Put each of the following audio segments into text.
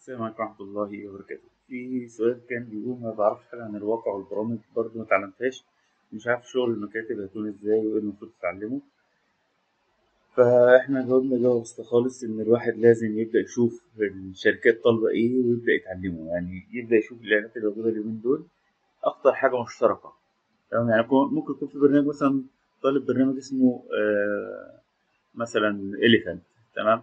السلام عليكم ورحمة الله وبركاته في سؤال كان بيقول ما بعرفش حاجة عن الواقع والبرامج برضه ما اتعلمتهاش مش عارف شغل المكاتب هيكون ازاي وايه المفروض تتعلمه فاحنا جاوبنا جواب بسيطة خالص ان الواحد لازم يبدأ يشوف الشركات طالبة ايه ويبدأ يتعلمه يعني يبدأ يشوف الاعلانات اللي موجودة اليومين دول اكتر حاجة مشتركة تمام يعني يكون- ممكن يكون في برنامج مثلا طالب برنامج اسمه آه مثلا اليفنت تمام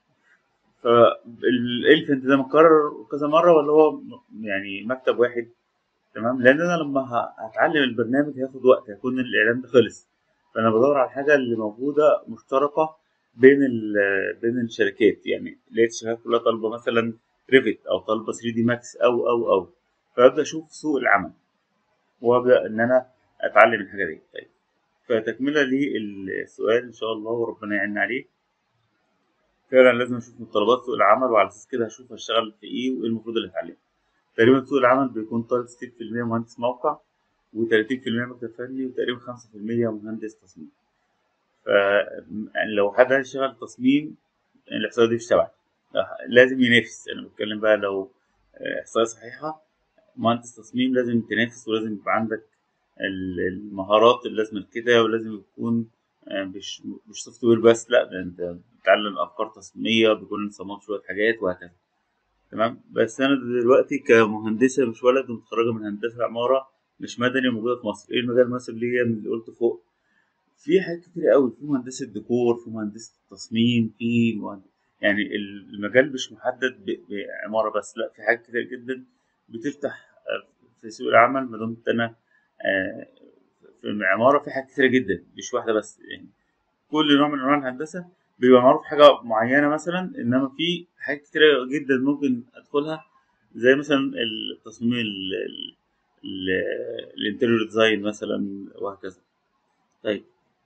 فالاليفنت ده مكرر كذا مره ولا هو م- يعني مكتب واحد تمام لان انا لما ه- هتعلم البرنامج هياخد وقت هيكون الاعلان ده خلص فانا بدور على الحاجه اللي موجوده مشتركه بين ال- بين الشركات يعني لقيت الشركات كلها طالبه مثلا ريفت او طالبه 3 دي ماكس او او او فابدا اشوف سوق العمل وابدا ان انا اتعلم الحاجه دي طيب فتكمله للسؤال ان شاء الله وربنا يعيننا عليه فعلا لازم اشوف متطلبات سوق العمل وعلى اساس كده هشوف هشتغل في ايه وايه المفروض اللي اتعلمه تقريبا سوق العمل بيكون طالب 60% مهندس موقع و30% مكتب فني وتقريبا 5% مهندس تصميم ف يعني لو حد هيشتغل تصميم الاحصائيه دي مش تبعي لازم ينافس انا بتكلم بقى لو آه، احصائيه صحيحه مهندس تصميم لازم تنافس ولازم يبقى عندك ال- المهارات اللازمه كده ولازم يكون آه، مش مش سوفت وير بس لا ده انت بتتعلم افكار تصميميه بيكون صممت شويه حاجات وهكذا تمام بس انا دلوقتي كمهندسه مش ولد متخرجه من هندسه عماره مش مدني موجوده في مصر ايه المجال المناسب ليا من اللي قلته فوق في حاجات كتير قوي في مهندسه ديكور في مهندسه تصميم في مهندس يعني المجال مش محدد ب- بعماره بس لا في حاجات كتير جدا بتفتح آه، في سوق العمل ما دمت انا آه، في العماره في حاجات كتيره جدا مش واحده بس يعني كل نوع من انواع الهندسه بيبقى معروف حاجه معينه مثلا انما في حاجات كتيره جدا ممكن ادخلها زي مثلا التصميم ال- ال- ال- الانتريور ديزاين مثلا وهكذا طيب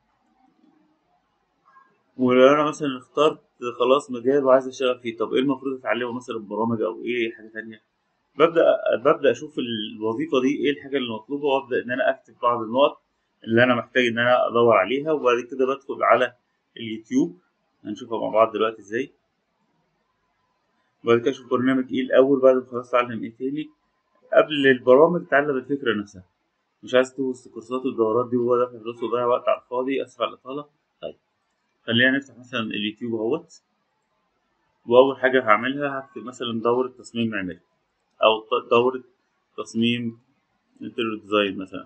ولو انا مثلا اخترت خلاص مجال وعايز اشتغل فيه طب ايه المفروض اتعلمه مثلا برامج او ايه حاجه تانية ببدا ببدا اشوف الوظيفه دي ايه الحاجه اللي مطلوبه وابدا ان انا اكتب بعض النقط اللي انا محتاج ان انا ادور عليها وبعد كده بدخل على اليوتيوب هنشوفها مع بعض دلوقتي ازاي وبعد كده اشوف برنامج ايه الاول بعد ما خلاص اتعلم ايه تاني قبل البرامج اتعلم الفكره نفسها مش عايز توصل كورسات والدورات دي وهو دافع فلوس وضيع وقت على الفاضي اسف على الاطاله طيب خلينا نفتح مثلا اليوتيوب اهوت واول حاجه هعملها هكتب مثلا دوره تصميم معماري او ط- دوره تصميم انتريور ديزاين مثلا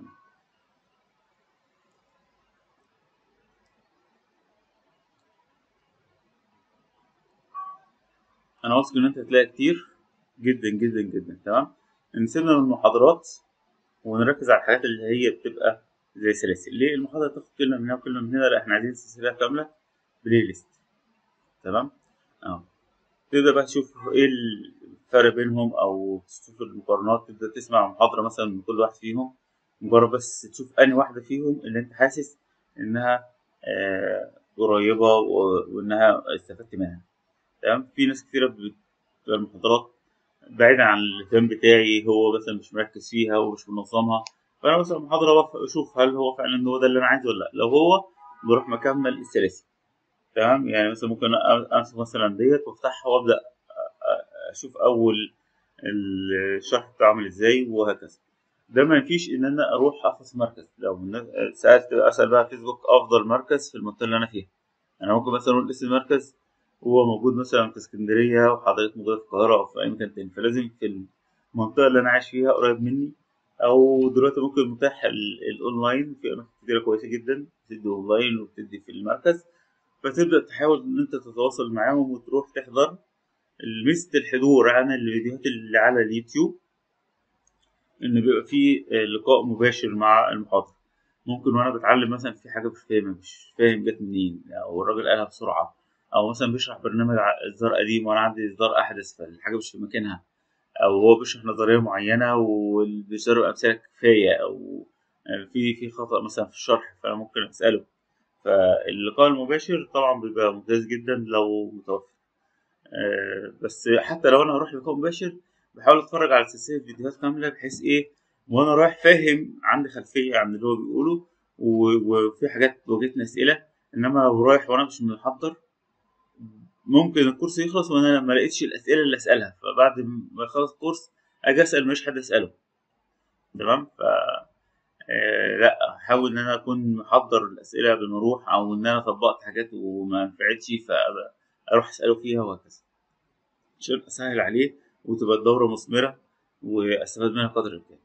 انا واثق ان انت هتلاقي كتير جدا جدا جدا تمام نسيبنا من المحاضرات ونركز على الحاجات اللي هي بتبقى زي سلاسل ليه المحاضره تاخد كلمه من هنا وكلمه من هنا لا احنا عايزين سلسله كامله بلاي ليست تمام اه تبدا بقى تشوف ايه الفرق بينهم او تشوف المقارنات تبدا تسمع محاضره مثلا من كل واحد فيهم مجرد بس تشوف انهي واحده فيهم اللي انت حاسس انها آه قريبه و- وانها استفدت منها تمام في ناس كتيره بتبقى المحاضرات بعيدا عن الاهتمام بتاعي هو مثلا مش مركز فيها ومش منظمها فانا مثلا المحاضره بف- اشوف هل هو فعلا هو ده اللي انا عايزه ولا لا لو هو بروح مكمل السلاسل تمام يعني مثلا ممكن أ- امسك مثلا ديت وافتحها وابدا أ- أ- اشوف اول الشرح بتاعه عامل ازاي وهكذا ده ما ينفيش ان انا اروح احفظ مركز لو الناس- سالت اسال بقى فيسبوك افضل مركز في المنطقه اللي انا فيها انا ممكن مثلا اقول اسم المركز هو موجود مثلا في اسكندريه وحضرتك موجوده في القاهره او في اي مكان تاني فلازم في المنطقه اللي انا عايش فيها قريب مني او دلوقتي ممكن متاح ال- الاونلاين في اماكن كتيره كويسه جدا بتدي اونلاين وبتدي في المركز فتبدا تحاول ان انت تتواصل معاهم وتروح تحضر ميزه الحضور عن الفيديوهات اللي على اليوتيوب ان بيبقى في لقاء مباشر مع المحاضر ممكن وانا بتعلم مثلا في حاجه مش فاهمها مش فاهم جت منين او الراجل قالها بسرعه او مثلا بيشرح برنامج ع- اصدار قديم وانا عندي اصدار احدث فالحاجه مش في مكانها او هو بيشرح نظريه معينه وبيشرح امثله كفايه او في في خطا مثلا في الشرح فانا ممكن اساله فاللقاء المباشر طبعا بيبقى ممتاز جدا لو متوفر آه، بس حتى لو انا هروح لقاء مباشر بحاول اتفرج على سلسله فيديوهات كامله بحيث ايه وانا رايح فاهم عندي خلفيه عن اللي هو بيقوله و- وفي حاجات واجهتني اسئله انما لو رايح وانا مش محضر ممكن الكورس يخلص وانا ما لقيتش الاسئله اللي اسالها فبعد ما يخلص الكورس اجي اسال مش حد اساله تمام ف آه لا احاول ان انا اكون محضر الاسئله قبل ما اروح او ان انا طبقت حاجات وما نفعتش فاروح اساله فيها وهكذا عشان اسهل عليه وتبقى الدوره مثمره واستفاد منها قدر الامكان